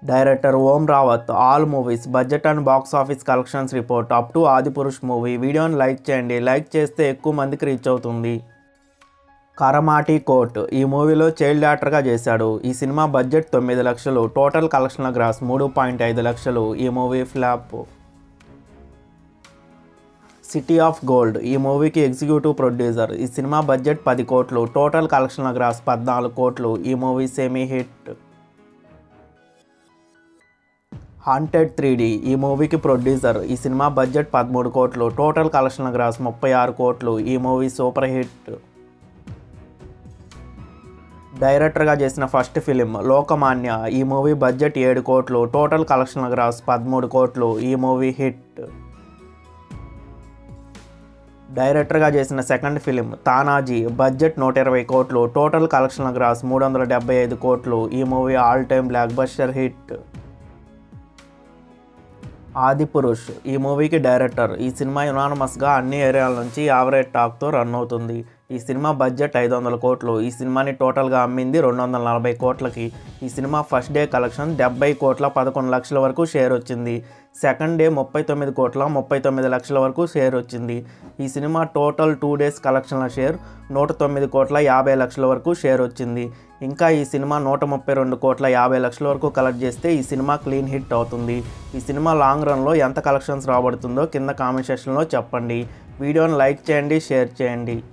director Om Raut all movies budget and box office collections report up to Adipurush movie వీడియోని like చేయండి like చేస్తే ఎక్కువ మందికి రీచ్ అవుతుంది కరమాటి కోట్ ఈ మూవీలో చైల్డ్ యాక్టర్గా చేశాడు ఈ సినిమా బడ్జెట్ తొమ్మిది లక్షలు టోటల్ కలెక్షన్ గ్రాస్ మూడు పాయింట్ ఐదు లక్షలు ఈ movie flop City of Gold ఈ మూవీకి ఎగ్జిక్యూటివ్ ప్రొడ్యూసర్ ఈ సినిమా బడ్జెట్ పది కోట్లు టోటల్ కలెక్షన్ గ్రాస్ పద్నాలుగు కోట్లు ఈ movie semi hit Haunted three ఈ మూవీకి ప్రొడ్యూసర్ ఈ సినిమా బడ్జెట్ పదమూడు కోట్లు టోటల్ కలెక్షన్ గ్రాస్ ముప్పై ఆరు కోట్లు ఈ మూవీ సూపర్ హిట్ డైరెక్టర్గా చేసిన ఫస్ట్ ఫిలిం లోకమాన్య ఈ మూవీ బడ్జెట్ ఏడు కోట్లు టోటల్ కలెక్షన్ గ్రాస్ పదమూడు కోట్లు ఈ మూవీ హిట్ డైరెక్టర్గా చేసిన సెకండ్ ఫిలిం తానాజీ బడ్జెట్ నూట ఇరవై కోట్లు టోటల్ కలెక్షన్ గ్రాస్ మూడు వందల డెబ్బై ఐదు కోట్లు ఈ movie all time blockbuster hit Adipurush ఈ మూవీకి డైరెక్టర్ ఈ సినిమా యునానమస్గా అన్ని ఏరియాల నుంచి యావరేజ్ టాక్తో రన్ అవుతుంది ఈ సినిమా బడ్జెట్ ఐదు వందల కోట్లు ఈ సినిమాని టోటల్గా అమ్మింది రెండు వందల నలభై కోట్లకి ఈ సినిమా ఫస్ట్ డే కలెక్షన్ డెబ్బై కోట్ల పదకొండు లక్షల వరకు షేర్ వచ్చింది సెకండ్ డే ముప్పై తొమ్మిది కోట్ల ముప్పై తొమ్మిది లక్షల వరకు షేర్ వచ్చింది ఈ సినిమా టోటల్ టూ డేస్ కలెక్షన్ల షేర్ నూట తొమ్మిది కోట్ల యాభై లక్షల వరకు షేర్ వచ్చింది ఇంకా ఈ సినిమా నూట ముప్పై రెండు కోట్ల యాభై లక్షల వరకు కలెక్ట్ చేస్తే ఈ సినిమా క్లీన్ హిట్ అవుతుంది ఈ సినిమా లాంగ్ రన్లో ఎంత కలెక్షన్స్ రాబడుతుందో కింద కామెంట్ సెక్షన్లో చెప్పండి వీడియోని లైక్ చేయండి షేర్ చేయండి